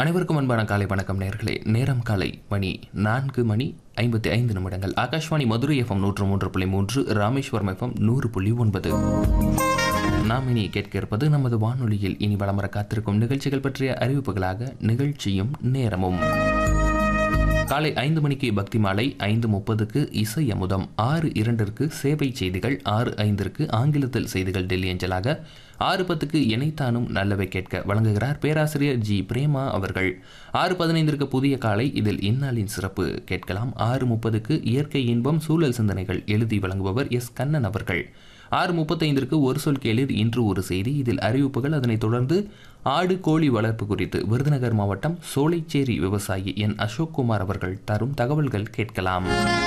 அனைவருக்கும் அன்பான காலை வணக்கம் நேர்களே நேரம் காலை மணி நான்கு மணி ஐம்பத்தி ஐந்து நிமிடங்கள் ஆகாஷ்வாணி மதுரை எஃப்எம் நூற்று மூன்று புள்ளி மூன்று ராமேஸ்வரம் எஃப்எம் நூறு புள்ளி ஒன்பது நாம் இனி கேட்க இருப்பது நமது வானொலியில் இனி வலம் வர காத்திருக்கும் நிகழ்ச்சிகள் பற்றிய அறிவிப்புகளாக நிகழ்ச்சியும் நேரமும் காலை ஐந்து மணிக்கு பக்தி மாலை ஐந்து முப்பதுக்கு இசை அமுதம் ஆறு இரண்டிற்கு சேவை செய்திகள் ஆறு ஐந்திற்கு ஆங்கிலத்தில் செய்திகள் டெல்லி அஞ்சலாக ஆறு பத்துக்கு இணைத்தானும் நல்லவை கேட்க வழங்குகிறார் பேராசிரியர் ஜி பிரேமா அவர்கள் ஆறு பதினைந்திற்கு புதிய காலை இதில் இந்நாளின் சிறப்பு கேட்கலாம் ஆறு முப்பதுக்கு இயற்கை இன்பம் சூழல் சிந்தனைகள் எழுதி வழங்குபவர் எஸ் கண்ணன் அவர்கள் ஆறு முப்பத்தைந்திற்கு ஒரு சொல் கேளிர் இன்று ஒரு செய்தி இதில் அறிவிப்புகள் அதனைத் தொடர்ந்து ஆடு கோழி வளர்ப்பு குறித்து விருதுநகர் மாவட்டம் சோலைச்சேரி விவசாயி என் அசோக் குமார் அவர்கள் தரும் தகவல்கள் கேட்கலாம்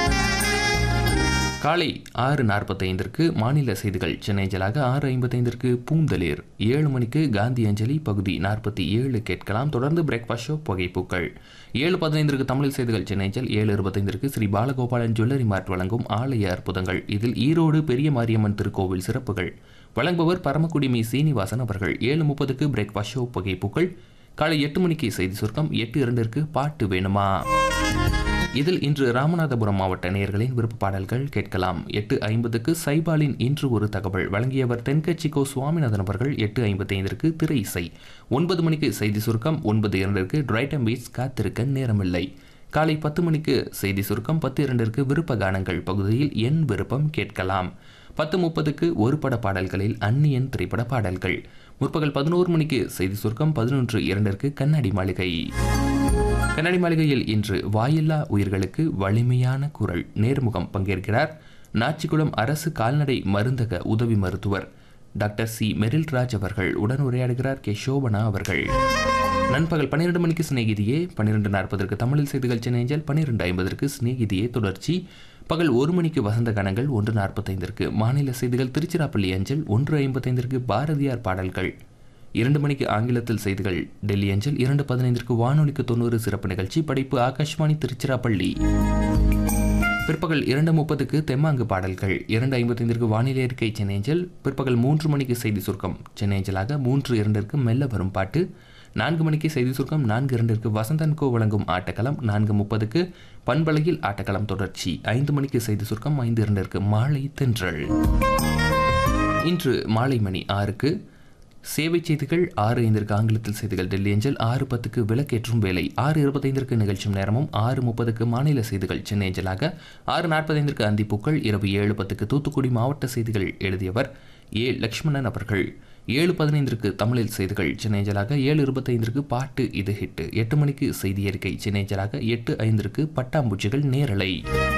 காலை ஆறு நாற்பத்தைந்திற்கு மாநில செய்திகள் சென்னைஞ்சலாக ஆறு ஐம்பத்தைந்திற்கு பூந்தளிர் ஏழு மணிக்கு காந்தி அஞ்சலி பகுதி நாற்பத்தி ஏழு கேட்கலாம் தொடர்ந்து பிரேக்ஃபாஸ்ட் ஷோ புகைப்பூக்கள் ஏழு பதினைந்திற்கு தமிழ் செய்திகள் சென்னைஞ்சல் ஏழு இருபத்தைந்திற்கு ஸ்ரீ பாலகோபாலன் ஜுவல்லரி மார்ட் வழங்கும் ஆலய அற்புதங்கள் இதில் ஈரோடு பெரிய மாரியம்மன் திருக்கோவில் சிறப்புகள் வழங்குபவர் பரமக்குடி மீ சீனிவாசன் அவர்கள் ஏழு முப்பதுக்கு பிரேக்ஃபாஸ்ட் ஷோ புகைப்பூக்கள் காலை எட்டு மணிக்கு செய்தி சுருக்கம் எட்டு இரண்டிற்கு பாட்டு வேணுமா இதில் இன்று ராமநாதபுரம் மாவட்ட நேயர்களின் விருப்ப பாடல்கள் கேட்கலாம் எட்டு ஐம்பதுக்கு சைபாலின் இன்று ஒரு தகவல் வழங்கியவர் தென்கட்சிக்கோ சுவாமிநாதன் அவர்கள் எட்டு ஐம்பத்தி ஐந்திற்கு திரை இசை ஒன்பது மணிக்கு செய்தி சுருக்கம் ஒன்பது இரண்டிற்கு டிரைட்டம் பீட்ஸ் காத்திருக்க நேரமில்லை காலை பத்து மணிக்கு செய்தி சுருக்கம் பத்து இரண்டிற்கு விருப்ப கானங்கள் பகுதியில் என் விருப்பம் கேட்கலாம் பத்து முப்பதுக்கு ஒரு பட பாடல்களில் அந்நியன் திரைப்பட பாடல்கள் முற்பகல் பதினோரு மணிக்கு செய்தி சுருக்கம் பதினொன்று இரண்டிற்கு கண்ணாடி மாளிகை கண்ணாடி மாளிகையில் இன்று வாயில்லா உயிர்களுக்கு வலிமையான குரல் நேர்முகம் பங்கேற்கிறார் நாச்சிக்குளம் அரசு கால்நடை மருந்தக உதவி மருத்துவர் டாக்டர் சி மெரில்ராஜ் அவர்கள் உடன் உரையாடுகிறார் கே சோபனா அவர்கள் நண்பகல் பன்னிரண்டு மணிக்கு சிநேகிதியே பன்னிரெண்டு நாற்பதற்கு தமிழில் செய்திகள் சென்னைஞ்சல் பன்னிரெண்டு ஐம்பதற்கு சிநேகிதியே தொடர்ச்சி பகல் ஒரு மணிக்கு வசந்த கணங்கள் ஒன்று நாற்பத்தைந்திற்கு மாநில செய்திகள் திருச்சிராப்பள்ளி அஞ்சல் ஒன்று ஐம்பத்தைந்திற்கு பாரதியார் பாடல்கள் இரண்டு மணிக்கு ஆங்கிலத்தில் செய்திகள் டெல்லி அஞ்சல் இரண்டு பதினைந்திற்கு வானொலிக்கு தொண்ணூறு சிறப்பு நிகழ்ச்சி படைப்பு ஆகாஷ்வாணி திருச்சிராப்பள்ளி பிற்பகல் இரண்டு முப்பதுக்கு தெம்மாங்கு பாடல்கள் இரண்டு ஐம்பத்தைந்திற்கு வானிலை இருக்கை சென்னைஞ்சல் பிற்பகல் மூன்று மணிக்கு செய்தி சுருக்கம் சென்னைஞ்சலாக மூன்று இரண்டிற்கு மெல்ல வரும் பாட்டு நான்கு மணிக்கு செய்தி சுருக்கம் நான்கு இரண்டிற்கு வசந்தன் கோ வழங்கும் ஆட்டக்களம் நான்கு முப்பதுக்கு பண்பலையில் ஆட்டக்களம் தொடர்ச்சி ஐந்து மணிக்கு செய்தி சுருக்கம் ஐந்து இரண்டிற்கு மாலை தென்றல் இன்று மாலை மணி ஆறுக்கு சேவை செய்திகள் ஆறு ஐந்திற்கு ஆங்கிலத்தில் செய்திகள் டெல்லி அஞ்சல் ஆறு பத்துக்கு விளக்கேற்றும் வேலை ஆறு இருபத்தைந்திற்கு நிகழ்ச்சியும் நேரமும் ஆறு முப்பதுக்கு மாநில செய்திகள் சென்னை அஞ்சலாக ஆறு நாற்பத்தைந்திற்கு அந்திப்பூக்கள் இரவு ஏழு பத்துக்கு தூத்துக்குடி மாவட்ட செய்திகள் எழுதியவர் ஏ லக்ஷ்மணன் அவர்கள் ஏழு பதினைந்திற்கு தமிழில் செய்திகள் சென்னை அஞ்சலாக ஏழு இருபத்தைந்திற்கு பாட்டு இது ஹிட்டு எட்டு மணிக்கு செய்தி அறிக்கை சென்னை அஞ்சலாக எட்டு ஐந்திற்கு பட்டாம்பூச்சிகள் நேரலை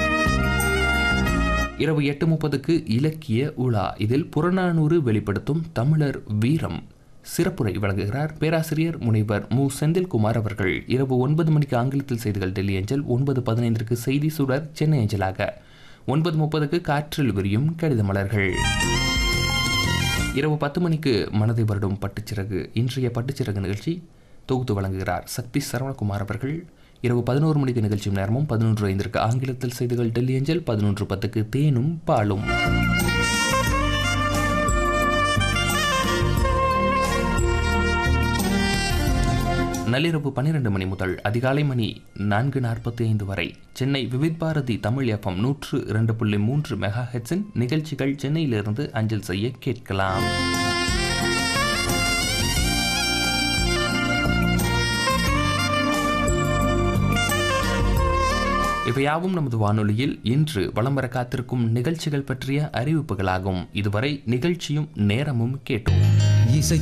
இரவு எட்டு முப்பதுக்கு இலக்கிய உலா இதில் புறநானூறு வெளிப்படுத்தும் தமிழர் வீரம் சிறப்புரை வழங்குகிறார் பேராசிரியர் முனைவர் மு செந்தில்குமார் அவர்கள் இரவு ஒன்பது மணிக்கு ஆங்கிலத்தில் செய்திகள் டெல்லி அஞ்சல் ஒன்பது பதினைந்திற்கு செய்தி சுடர் சென்னை அஞ்சலாக ஒன்பது முப்பதுக்கு காற்றில் விரியும் கடித மலர்கள் இரவு பத்து மணிக்கு மனதை வருடும் பட்டுச்சிறகு இன்றைய பட்டுச்சிறகு நிகழ்ச்சி தொகுத்து வழங்குகிறார் சக்தி சரவணகுமார் அவர்கள் இரவு பதினோரு மணிக்கு நிகழ்ச்சி நேரமும் பதினொன்று ஐந்திற்கு ஆங்கிலத்தில் செய்திகள் டெல்லி அஞ்சல் பதினொன்று பத்துக்கு தேனும் பாலும் நள்ளிரவு பன்னிரண்டு மணி முதல் அதிகாலை மணி நான்கு நாற்பத்தி ஐந்து வரை சென்னை விவித் பாரதி தமிழ் எஃப்எம் நூற்று இரண்டு புள்ளி மூன்று மெகா ஹெட்ஸின் நிகழ்ச்சிகள் சென்னையிலிருந்து அஞ்சல் செய்ய கேட்கலாம் இவையாவும் நமது வானொலியில் இன்று வலம் வர காத்திருக்கும் நிகழ்ச்சிகள் பற்றிய அறிவிப்புகளாகும் இதுவரை நிகழ்ச்சியும் நேரமும் கேட்டோம் இசை